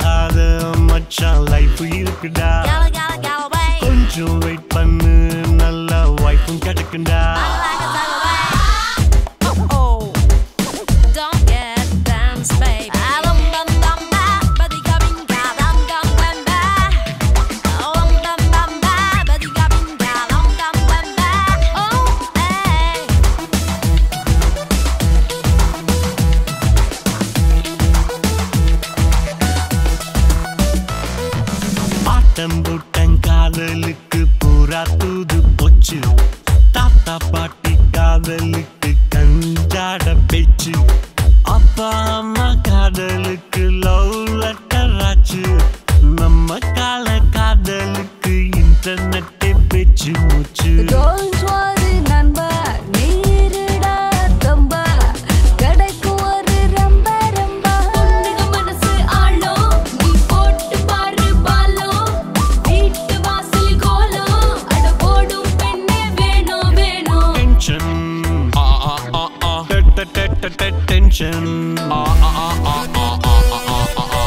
ஆகாத மச்சான் லைஃப் இருக்குடா Gala, gala, gala, way. கொஞ்சம் வெயிட் பண்ணு நல்ல வைஃபும் கிடைக்குண்டா Like a sail away. Oh, don't get dance, baby. Dum, dum, dum, ba. Badika binga, dum, dum, dum, ba. Oh, dum, dum, ba. Badika binga, dum, dum, dum, ba. Oh, hey. பாட்டம் புட்டம் காதலுக்கு பூரா தூது போச்சு தாத்தா பாட்டி காதலுக்கு கஞ்சாட பேச்சு அப்பா அம்மா காதலுக்கு லவ் லெட்டர் ஆச்சு நம்ம கால காதலுக்கு இன்டர்நெட்டே பேச்சு மூச்சு Don't worry நண்பா, நீருடா தம்பா. கிடைக்கும் ஒரு ரம்ப ரம்பா. பொண்ணுங்க மனசு ஆழம், நீ போட்டு பாரு பாலம். வீட்டு வாசல் கோலம், அட போடும் பெண்ணே வேணும் வேணும் டென்ஷன் ஆ ஆ ஆ ஆ டெ டெ டெ டெ டென்ஷன் ஆ ஆ ஆ ஆ ஆ ஆ ஆ ஆ ஆ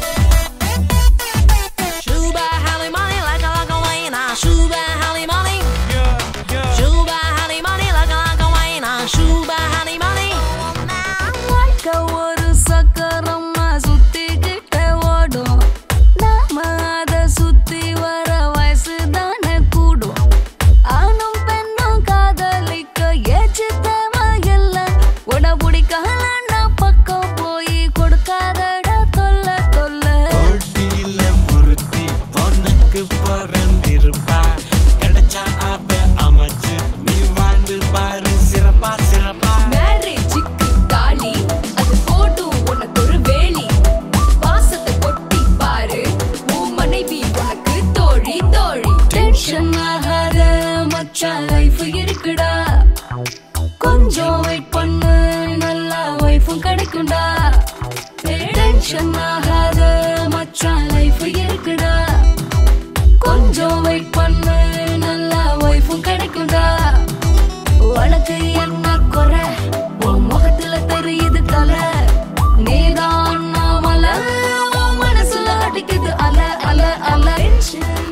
Shuba Halle money like a like a wine. Shuba Halle money. Shuba Halle money like a like a wine. Shuba Halle money. வாழ்க்கை ஒரு சக்கரமா சுத்திக்கிட்டே ஓடும். நாம அத சுத்தி வர வயசுதானே கூடும். ஆணும் பெண்ணும் காதலிக்க ஏச்சு தேவையில்ல. உட பிடிக்கலன்னா பக்கம் போய் கொடுக்காதடா தொல்லை தொல்லை போட்டியில பொருத்தி பொண்ணுக்கு பிறந்திருப்பா கிடைச்சா அவ அமைச்சு நீ வாழ்ந்து பாரு சிறப்பா சிறப்பா மேரேஜுக்கு தாலி, அது போடும் உனக்கு ஒரு வேலி. வாசத்தை கொட்டி பாரு, உன் மனைவி உனக்கு தோழி தோழி டென்ஷன் ஆகாத மச்சான் லைஃப் இருக்குடா கொஞ்சம் வெயிட் பண்ணு நல்லா வைஃபும் கிடைக்கும்டா டென்ஷன் ஆகாத மச்சான் லைஃப் இருக்குடா கொஞ்சம் வெயிட் பண்ணு நல்லா வைஃபும் கிடைக்கும்டா உனக்கு என்ன குறை உன் முகத்துல தெரியுது தலை நீதான் அண்ணாமலை உன் மனசுல அடிக்குது அல அல அல டென்ஷன்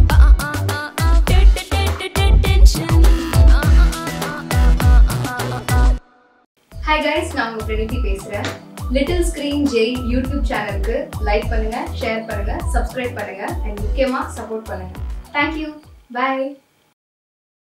ஹாய் கைஸ் நான் உங்க பிரணீதி பேசுறேன் லிட்டில் ஸ்கிரீன் ஜெய் யூடியூப் சேனலுக்கு லைக் பண்ணுங்க ஷேர் பண்ணுங்க சப்ஸ்கிரைப் பண்ணுங்க அண்ட் முக்கியமா சப்போர்ட் பண்ணுங்க தேங்க்யூ பை